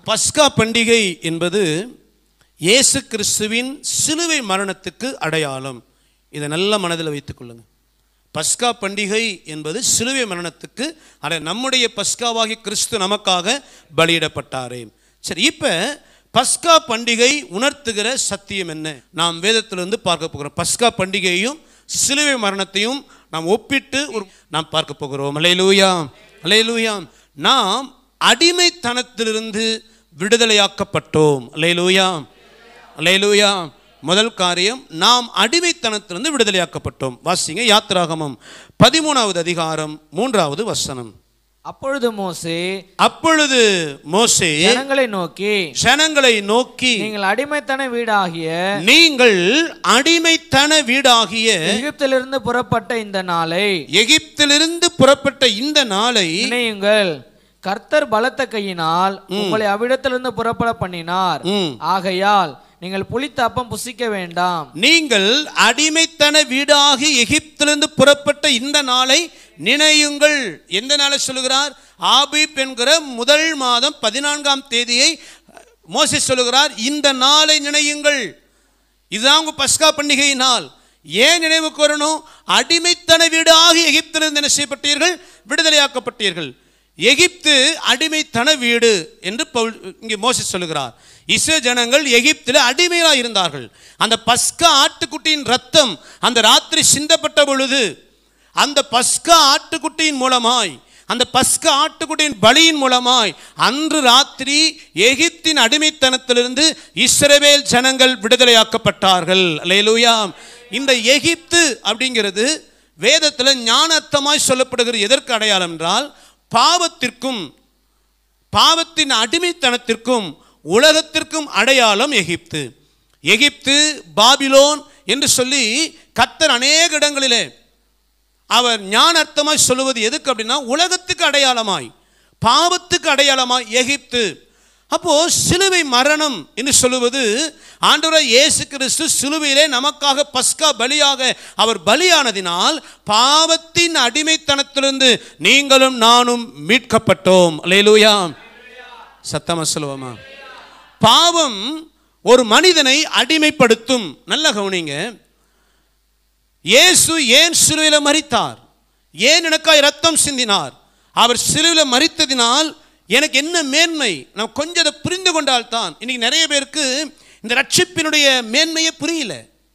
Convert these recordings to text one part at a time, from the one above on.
பஸ்கா பண்டிகை என்பது இயேசு கிறிஸ்துவின் சிலுவை மரணத்துக்கு அடையாளம் இதை நல்ல மனதில் வைத்துக் கொள்ளுங்க பஸ்கா பண்டிகை என்பது சிலுவை மரணத்துக்கு அட நம்முடைய பஸ்காவாகிய கிறிஸ்து நமக்காக பலியிடப்பட்டாரே சரி இப்போ பஸ்கா பண்டிகை உணர்த்துகிற சத்தியம் என்ன நாம் வேதத்திலிருந்து பார்க்க போகிறோம் பஸ்கா பண்டிகையையும் சிலுவை மரணத்தையும் நாம் ஒப்பிட்டு ஒரு நாம் பார்க்க போகிறோம் அலையலூயா அலையலூயா நாம் அடிமைத்தனத்திலிருந்து விடுதலையாக்கப்பட்டோம் அலையலூயா அலையலூயா முதல் காரியம் நாம் அடிமைத்தனத்திலிருந்து விடுதலையாக்கப்பட்டோம் வாசிங்க யாத்திராகமம் பதிமூணாவது அதிகாரம் மூன்றாவது வசனம் அப்பொழுது மோசே அப்பொழுது மோசே ஜனங்களை நோக்கி ஜனங்களை நோக்கி நீங்கள் அடிமைத்தன வீடாகிய நீங்கள் அடிமைத்தன வீடாகிய எகிப்திலிருந்து புறப்பட்ட இந்த நாளை எகிப்திலிருந்து புறப்பட்ட இந்த நாளை நினையுங்கள் கர்த்தர் பலத்த கையினால் உங்களை அவ்விடத்திலிருந்து புறப்பட பண்ணினார் ம், ஆகையால் நீங்கள் புளித்த அப்பம் புசிக்க வேண்டாம் நீங்கள் அடிமைத்தன வீடாகி எகிப்திலிருந்து புறப்பட்ட இந்த நாளை நினையுங்கள் எந்த நாளை சொல்லுகிறார் ஆபீப் என்கிற முதல் மாதம் பதினான்காம் தேதியை மோசே சொல்லுகிறார் இந்த நாளை நினையுங்கள் இதுதான் உங்க பஸ்கா பண்டிகை நாள் ஏன் நினைவு கூறணும் அடிமைத்தன வீடாகி எகிப்திலிருந்து என்ன செய்யப்பட்டீர்கள் விடுதலையாக்கப்பட்டீர்கள் எகிப்து அடிமைத்தன வீடு என்று பவுல் இங்கே மோசஸ் சொல்லுகிறார் இஸ்ரேல் ஜனங்கள் எகிப்தில் அடிமையாக இருந்தார்கள் அந்த பஸ்கா ஆட்டுக்குட்டியின் ரத்தம் அந்த ராத்திரி சிந்தப்பட்ட பொழுது அந்த பஸ்கா ஆட்டுக்குட்டியின் மூலமாய் அந்த பஸ்கா ஆட்டுக்குட்டியின் பலியின் மூலமாய் அன்று ராத்திரி எகிப்தின் அடிமைத்தனத்திலிருந்து இஸ்ரவேல் ஜனங்கள் விடுதலையாக்கப்பட்டார்கள் அல்லேலூயா இந்த எகிப்து அப்படிங்கிறது வேதத்தில் ஞானர்த்தமாய் சொல்லப்படுகிற எதற்கு அடையாளம் என்றால் பாவத்திற்கும் பாவத்தின் அடிமைத்தனத்திற்கும் உலகத்திற்கும் அடையாளம் எகிப்து எகிப்து பாபிலோன் என்று சொல்லி கத்தர் அநேக இடங்களிலே அவர் ஞான அர்த்தமாய் சொல்லுவது எதுக்கு அப்படின்னா உலகத்துக்கு அடையாளமாய் பாவத்துக்கு அடையாளமாய் எகிப்து அப்போ சிலுவை மரணம் என்று சொல்லுவது ஆண்டவராய் இயேசு கிறிஸ்து சிலுவையிலே நமக்காக பஸ்கா பலியாக அவர் பலியானதினால் பாவத்தின் அடிமைத்தனத்திலிருந்து நீங்களும் நானும் மீட்கப்பட்டோம் அல்லேலூயா சத்தமா சொல்லுவோமா பாவம் ஒரு மனிதனை அடிமைப்படுத்தும் நல்ல கவனிங்க இயேசு ஏன் சிலுவையில் மரித்தார் ஏன் எனக்காய் ரத்தம் சிந்தினார் அவர் சிலுவையில் மரித்ததினால் எனக்கு என்ன மேன்மை நான் கொஞ்சம் அதை புரிந்து கொண்டால்தான் இன்னைக்கு நிறைய பேருக்கு இந்த ரட்சிப்பினுடைய மேன்மையே புரியல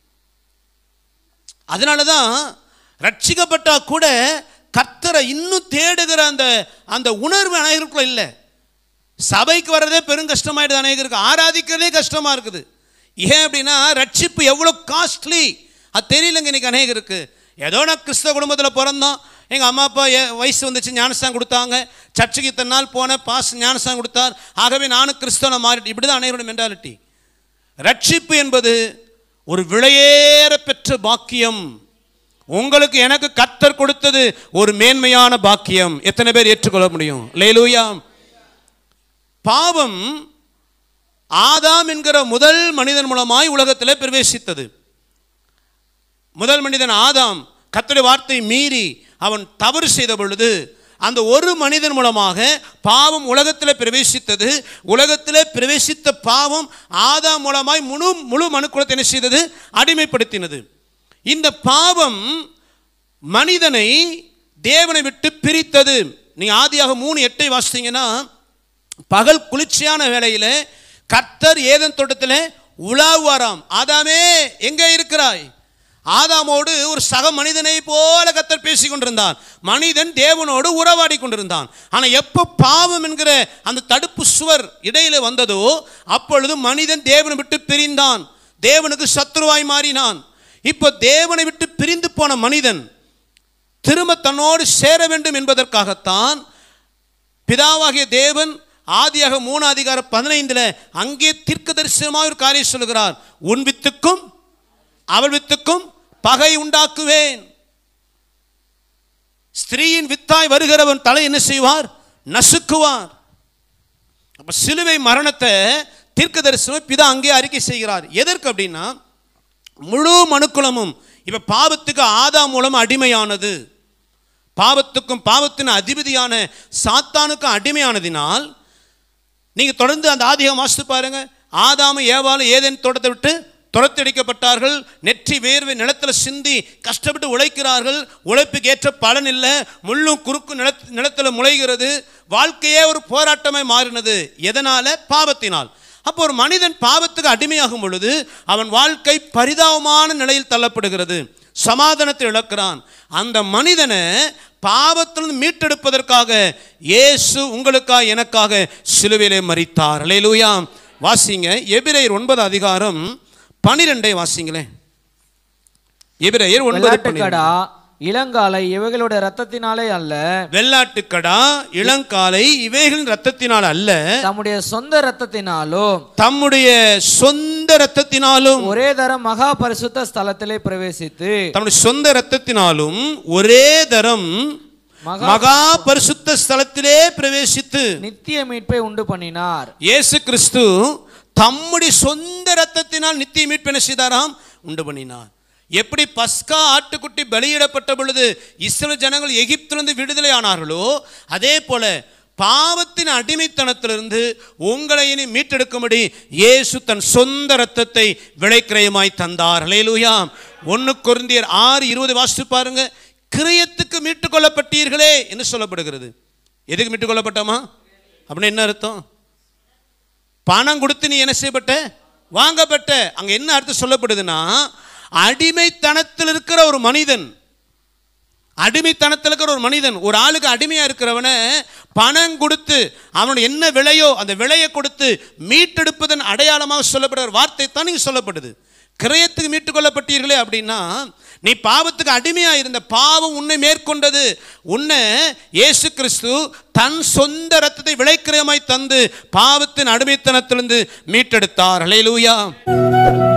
அதனால தான் ரட்சிக்கப்பட்டா கூட கர்த்தரை இன்னும் தேடுகிற அந்த அந்த உணர்வு அனைவருக்குள்ள இல்லை சபைக்கு வர்றதே பெரும் கஷ்டமாயிடுது அநேகருக்கு ஆராதிக்கிறதே கஷ்டமா இருக்குது ஏன் அப்படின்னா ரட்சிப்பு எவ்வளோ காஸ்ட்லி அது தெரியலங்க இன்னைக்கு அநேகருக்கு ஏதோ நான் கிறிஸ்தவ குடும்பத்தில் பிறந்தோம் எங்கள் அம்மா அப்பா எ- வயசு வந்துச்சு ஞானஸ்தானம் கொடுத்தாங்க சர்ச்சுக்கு இத்தனை நாள் போனேன் பாஸ் ஞானஸ்தானம் கொடுத்தார் ஆகவே நானும் கிறிஸ்தவனை மாறிட்டு இப்படி தான் அனைவரோட மென்டாலிட்டி ரட்சிப்பு என்பது ஒரு விலையேற பெற்ற பாக்கியம் உங்களுக்கு எனக்கு கத்தர் கொடுத்தது ஒரு மேன்மையான பாக்கியம் எத்தனை பேர் ஏற்றுக்கொள்ள முடியும் லேலூயா பாவம் ஆதாம் என்கிற முதல் மனிதன் மூலமாய் உலகத்தில் பிரவேசித்தது முதல் மனிதன் ஆதாம் கர்த்தருடைய வார்த்தை மீறி அவன் தவறு செய்த பொழுது அந்த ஒரு மனிதன் மூலமாக பாவம் உலகத்தில் பிரவேசித்தது உலகத்தில் பிரவேசித்த பாவம் ஆதாம் மூலமாய் முழு முழு மனுக்குலத்தை என்ன செய்தது அடிமைப்படுத்தினது இந்த பாவம் மனிதனை தேவனை விட்டு பிரித்தது நீங்க ஆதியாக மூணு எட்டை வாசித்தீங்கன்னா பகல் குளிர்ச்சியான வேளையில கர்த்தர் ஏதன் தோட்டத்தில் உலாவுவாராம் ஆதாமே எங்கே இருக்கிறாய் ஆதாமோடு ஒரு சக மனிதனை போல கர்த்தர் பேசி கொண்டிருந்தான் மனிதன் தேவனோடு உறவாடி கொண்டிருந்தான் ஆனா எப்போ பாவம் என்கிற அந்த தடுப்பு சுவர் இடையில வந்ததோ அப்பொழுது மனிதன் தேவனை விட்டு பிரிந்தான் தேவனுக்கு சத்ருவாய் மாறினான் இப்போ தேவனை விட்டு பிரிந்து போன மனிதன் திரும்ப தன்னோடு சேர வேண்டும் என்பதற்காகத்தான் பிதாவாகிய தேவன் ஆதியாக மூணு அதிகாரம் பதினைந்துல அங்கே தீர்க்க தரிசனமாக ஒரு காரியம் சொல்லுகிறார் உன் வித்துக்கும் அவள் வித்துக்கும் பகை உண்டாக்குவேன் ஸ்திரீயின் வித்தாய் வருகிறவன் தலை என்ன செய்வார் நசுக்குவார் அப்ப சிலுவை மரணத்தை தீர்க்க தரிசனம் பிதா அங்கே அறிக்கை செய்கிறார் எதற்கு அப்படின்னா முழு மனுக்குலமும் இப்ப பாவத்துக்கு ஆதா மூலம் அடிமையானது பாவத்துக்கும் பாவத்தின் அதிபதியான சாத்தானுக்கும் அடிமையானதினால் நீங்க தொடர்ந்து அந்த ஆதிகம் வாசித்து பாருங்க ஆதாம ஏவாலும் ஏதேன் தோட்டத்தை விட்டு துரத்தடிக்கப்பட்டார்கள் நெற்றி வேர்வை நிலத்துல சிந்தி கஷ்டப்பட்டு உழைக்கிறார்கள் உழைப்புக்கு ஏற்ற பலன் இல்லை முள்ளும் குறுக்கும் நில நிலத்துல முளைகிறது வாழ்க்கையே ஒரு போராட்டமாய் மாறினது எதனால பாவத்தினால் அப்போ ஒரு மனிதன் பாவத்துக்கு அடிமையாகும் பொழுது அவன் வாழ்க்கை பரிதாபமான நிலையில் தள்ளப்படுகிறது சமாதானத்தை இழக்கிறான் அந்த மனிதனை பாவத்திலிருந்து மீட்டெடுப்பதற்காக இயேசு உங்களுக்காக எனக்காக சிலுவையிலே மரித்தார் அல்லேலூயா வாசிங்க எபிரேயர் ஒன்பது அதிகாரம் பனிரெண்டை வாசிங்களேன் எபிரேயர் ஒன்பது வெள்ளாட்டுக்கடா இளங்காலை இவைகளுடைய ரத்தத்தினாலே அல்ல வெள்ளாட்டுக்கடா இளங்காலை இவைகளின் ரத்தத்தினால் அல்ல தம்முடைய சொந்த ரத்தத்தினாலும் தம்முடைய சொந்த ரத்தத்தினாலும் ஒரே தரம் மகா பரிசுத்த ஸ்தலத்திலே பிரவேசித்து தம்முடைய சொந்த ரத்தத்தினாலும் ஒரே தரம் மகா மகா பரிசுத்த ஸ்தலத்திலே பிரவேசித்து நித்திய மீட்பை உண்டு பண்ணினார் இயேசு கிறிஸ்து தம்முடைய சொந்த ரத்தத்தினால் நித்திய மீட்பு என்ன செய்தாராம் உண்டு பண்ணினார் எப்படி பஸ்கா ஆட்டுக்குட்டி பலியிடப்பட்ட பொழுது இஸ்ரேல் ஜனங்கள் எகிப்திலிருந்து விடுதலை ஆனார்களோ அதே போல பாவத்தின் அடிமைத்தனத்திலிருந்து உங்களை இனி மீட்டெடுக்கும்படி இயேசு தன் சொந்த ரத்தத்தை விளைக்கிரயமாய் தந்தார் ஹalleluya ஒன்று கொரிந்தியர் ஆறு இருபது வாசித்து பாருங்க கிரியத்துக்கு மீட்டுக் கொள்ளப்பட்டீர்களே என்று சொல்லப்படுகிறது எதுக்கு மீட்டுக் கொள்ளப்பட்டோமா அப்படின்னு என்ன அர்த்தம் பணம் கொடுத்து நீ என்ன செய்யப்பட்ட வாங்கப்பட்ட அங்க என்ன அர்த்தம் சொல்லப்படுதுன்னா அடிமைத்தனத்தில் இருக்கிற ஒரு மனிதன் அடிமைத்தனத்தில் இருக்கிற ஒரு மனிதன் ஒரு ஆளுக்கு அடிமையா இருக்கிறவனை பணம் கொடுத்து அவனுடைய என்ன விலையோ அந்த விலையை கொடுத்து மீட்டெடுப்பதன் அடையாளமாக சொல்லப்படுற வார்த்தை தான் நீங்க சொல்லப்படுது கிரயத்துக்கு மீட்டுக் கொள்ளப்பட்டீர்களே அப்படின்னா நீ பாவத்துக்கு அடிமையா இருந்த பாவம் உன்னை மேற்கொண்டது உன்னை இயேசு கிறிஸ்து தன் சொந்த ரத்தத்தை விளைக்கிரயமாய் தந்து பாவத்தின் அடிமைத்தனத்திலிருந்து மீட்டெடுத்தார் ஹalleluya